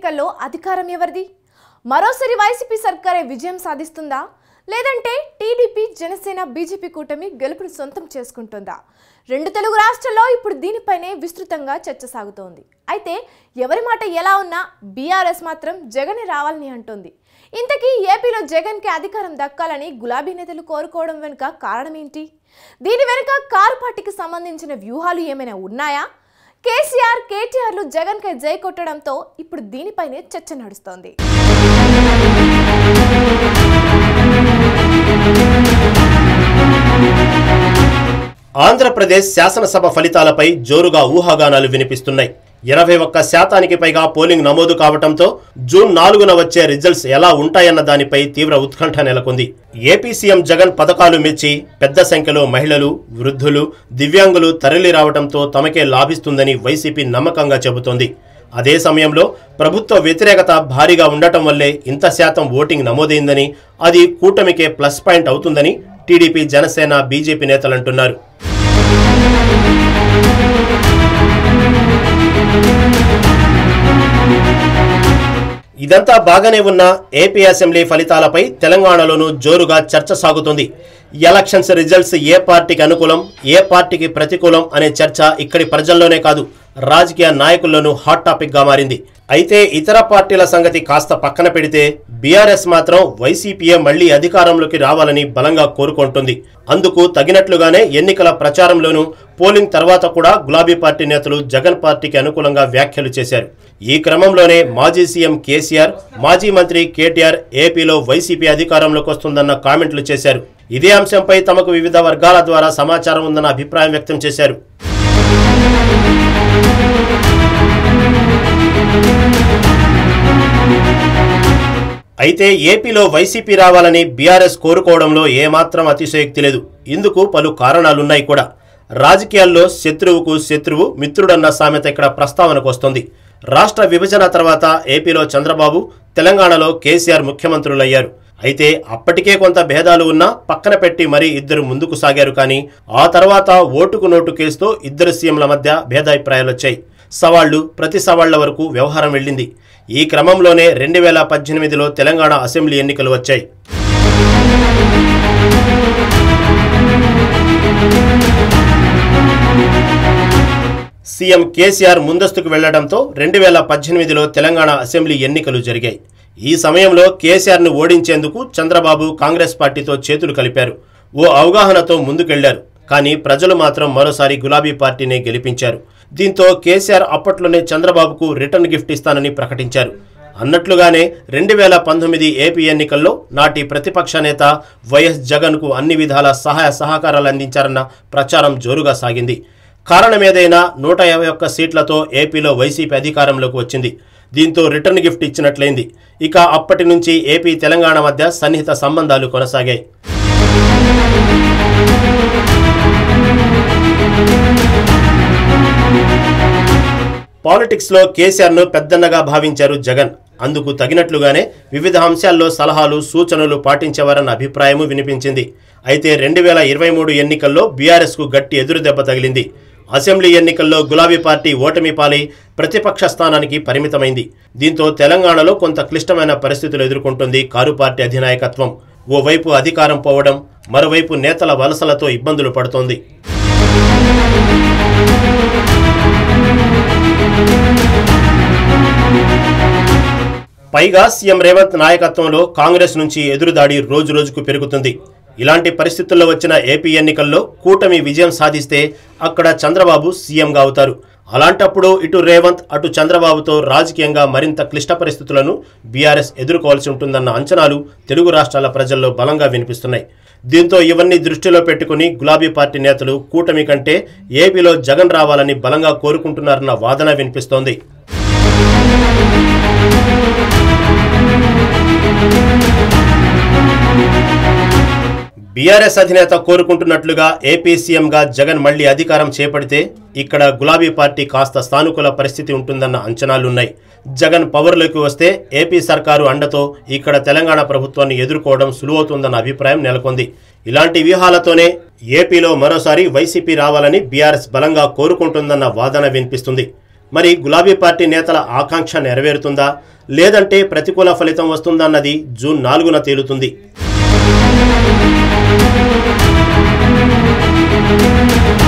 ఎన్నికల్లో అధికారం ఎవరిది మరోసారి వైసీపీ సర్కారే విజయం సాధిస్తుందా లేదంటే టీడీపీ జనసేన బీజేపీ కూటమి గెలుపును సొంతం చేసుకుంటుందా రెండు తెలుగు రాష్ట్రాల్లో ఇప్పుడు దీనిపైనే విస్తృతంగా చర్చ సాగుతోంది అయితే ఎవరి మాట ఎలా ఉన్నా బీఆర్ఎస్ మాత్రం జగనే రావాలని అంటోంది ఇంతకీ ఏపీలో జగన్కి అధికారం దక్కాలని గులాబీ నేతలు కోరుకోవడం వెనుక కారణం ఏంటి దీని వెనుక కారు పార్టీకి సంబంధించిన వ్యూహాలు ఏమైనా ఉన్నాయా కేసీఆర్ కేటీఆర్లు జగన్కై జై కొట్టడంతో ఇప్పుడు దీనిపైనే చర్చ నడుస్తోంది ఆంధ్రప్రదేశ్ శాసనసభ ఫలితాలపై జోరుగా ఊహాగానాలు వినిపిస్తున్నాయి ఇరవై ఒక్క శాతానికి పైగా పోలింగ్ నమోదు కావడంతో జూన్ నాలుగున వచ్చే రిజల్ట్స్ ఎలా ఉంటాయన్న దానిపై తీవ్ర ఉత్కంఠ నెలకొంది ఏపీ సీఎం జగన్ పథకాలు మెచ్చి పెద్ద సంఖ్యలో మహిళలు వృద్ధులు దివ్యాంగులు తరలి రావడంతో తమకే లాభిస్తుందని వైసీపీ నమ్మకంగా చెబుతోంది అదే సమయంలో ప్రభుత్వ వ్యతిరేకత భారీగా ఉండటం వల్లే ఇంత శాతం ఓటింగ్ నమోదైందని అది కూటమికే ప్లస్ పాయింట్ అవుతుందని టీడీపీ జనసేన బీజేపీ నేతలంటున్నారు ఇదంతా బాగానే ఉన్న ఏపీ అసెంబ్లీ ఫలితాలపై తెలంగాణలోనూ జోరుగా చర్చ సాగుతుంది ఎలక్షన్స్ రిజల్ట్స్ ఏ పార్టీకి అనుకూలం ఏ పార్టీకి ప్రతికూలం అనే చర్చ ఇక్కడి ప్రజల్లోనే కాదు రాజకీయ నాయకుల్లోనూ హాట్ టాపిక్ గా మారింది అయితే ఇతర పార్టీల సంగతి కాస్త పక్కన పెడితే బీఆర్ఎస్ మాత్రం వైసీపీఏ మళ్లీ అధికారంలోకి రావాలని బలంగా కోరుకుంటుంది అందుకు తగినట్లుగానే ఎన్నికల ప్రచారంలోనూ పోలింగ్ తర్వాత కూడా గులాబీ పార్టీ నేతలు జగన్ పార్టీకి అనుకూలంగా వ్యాఖ్యలు చేశారు ఈ క్రమంలోనే మాజీ సీఎం కేసీఆర్ మాజీ మంత్రి కేటీఆర్ ఏపీలో వైసీపీ అధికారంలోకి వస్తుందన్న కామెంట్లు చేశారు ఇదే అంశంపై తమకు వివిధ వర్గాల ద్వారా సమాచారం ఉందన్న అభిప్రాయం వ్యక్తం చేశారు అయితే ఏపీలో వైసీపీ రావాలని బీఆర్ఎస్ కోరుకోవడంలో ఏమాత్రం అతిశయోక్తి లేదు ఇందుకు పలు కారణాలున్నాయి కూడా రాజకీయాల్లో శత్రువుకు శత్రువు మిత్రుడన్న సామెత ఇక్కడ ప్రస్తావనకు వస్తుంది రాష్ట్ర విభజన తర్వాత ఏపీలో చంద్రబాబు తెలంగాణలో కేసీఆర్ ముఖ్యమంత్రులయ్యారు అయితే అప్పటికే కొంత భేదాలు ఉన్నా పక్కన పెట్టి మరీ ఇద్దరు ముందుకు సాగారు కానీ ఆ తర్వాత ఓటుకు నోటు కేసుతో ఇద్దరు సీఎంల మధ్య భేదాభిప్రాయాలు వచ్చాయి సవాళ్లు ప్రతి సవాళ్ల వరకు వ్యవహారం వెళ్ళింది ఈ క్రమంలోనే రెండు వేల పద్దెనిమిదిలో తెలంగాణ అసెంబ్లీ ఎన్నికలు వచ్చాయి సీఎం కేసీఆర్ ముందస్తుకు వెళ్లడంతో రెండు వేల పద్దెనిమిదిలో తెలంగాణ అసెంబ్లీ ఎన్నికలు జరిగాయి ఈ సమయంలో కేసీఆర్ను ఓడించేందుకు చంద్రబాబు కాంగ్రెస్ పార్టీతో చేతులు కలిపారు ఓ అవగాహనతో ముందుకెళ్లారు కానీ ప్రజలు మాత్రం మరోసారి గులాబీ పార్టీనే గెలిపించారు దీంతో కేసీఆర్ అప్పట్లోనే చంద్రబాబుకు రిటర్న్ గిఫ్ట్ ఇస్తానని ప్రకటించారు అన్నట్లుగానే రెండు వేల పంతొమ్మిది ఏపీ ఎన్నికల్లో నాటి ప్రతిపక్ష నేత వైఎస్ జగన్కు అన్ని విధాల సహాయ సహకారాలు అందించారన్న ప్రచారం జోరుగా సాగింది కారణమేదైనా నూట యాభై ఒక్క సీట్లతో ఏపీలో వైసీపీ అధికారంలోకి వచ్చింది దీంతో రిటర్న్ గిఫ్ట్ ఇచ్చినట్లయింది ఇక అప్పటి నుంచి ఏపీ తెలంగాణ మధ్య సన్నిహిత సంబంధాలు కొనసాగాయి పాలిటిక్స్లో కేసీఆర్ను పెద్దన్నగా భావించారు జగన్ అందుకు తగినట్లుగానే వివిధ అంశాల్లో సలహాలు సూచనలు పాటించేవారన్న అభిప్రాయము వినిపించింది అయితే రెండు వేల ఇరవై మూడు ఎన్నికల్లో బీఆర్ఎస్కు గట్టి ఎదురుదెబ్బ తగిలింది అసెంబ్లీ ఎన్నికల్లో గులాబీ పార్టీ ఓటమి పాలై ప్రతిపక్ష స్థానానికి పరిమితమైంది దీంతో తెలంగాణలో కొంత క్లిష్టమైన పరిస్థితులు ఎదుర్కొంటుంది కారు పార్టీ అధినాయకత్వం ఓవైపు అధికారం పోవడం మరోవైపు నేతల వలసలతో ఇబ్బందులు పడుతోంది పైగా సీఎం రేవంత్ నాయకత్వంలో కాంగ్రెస్ నుంచి ఎదురుదాడి రోజు రోజుకు పెరుగుతుంది ఇలాంటి పరిస్థితుల్లో వచ్చిన ఏపీ ఎన్నికల్లో కూటమి విజయం సాధిస్తే అక్కడ చంద్రబాబు సీఎంగా అవుతారు అలాంటప్పుడు ఇటు రేవంత్ అటు చంద్రబాబుతో రాజకీయంగా మరింత క్లిష్ట పరిస్థితులను బీఆర్ఎస్ ఎదుర్కోవాల్సి ఉంటుందన్న అంచనాలు తెలుగు రాష్ట్రాల ప్రజల్లో బలంగా వినిపిస్తున్నాయి దీంతో ఇవన్నీ దృష్టిలో పెట్టుకుని గులాబీ పార్టీ నేతలు కూటమి కంటే ఏపీలో జగన్ రావాలని బలంగా కోరుకుంటున్నారన్న వాదన వినిపిస్తోంది బీఆర్ఎస్ అధినేత కోరుకుంటున్నట్లుగా ఏపీ సీఎంగా జగన్ మళ్లీ అధికారం చేపడితే ఇక్కడ గులాబీ పార్టీ కాస్త సానుకూల పరిస్థితి ఉంటుందన్న అంచనాలున్నాయి జగన్ పవర్లోకి వస్తే ఏపీ సర్కారు అండతో ఇక్కడ తెలంగాణ ప్రభుత్వాన్ని ఎదుర్కోవడం సులువవుతుందన్న అభిప్రాయం నెలకొంది ఇలాంటి వ్యూహాలతోనే ఏపీలో మరోసారి వైసీపీ రావాలని బీఆర్ఎస్ బలంగా కోరుకుంటుందన్న వాదన వినిపిస్తుంది మరి గులాబీ పార్టీ నేతల ఆకాంక్ష నెరవేరుతుందా లేదంటే ప్రతికూల ఫలితం వస్తుందన్నది జూన్ నాలుగున తేలుతుంది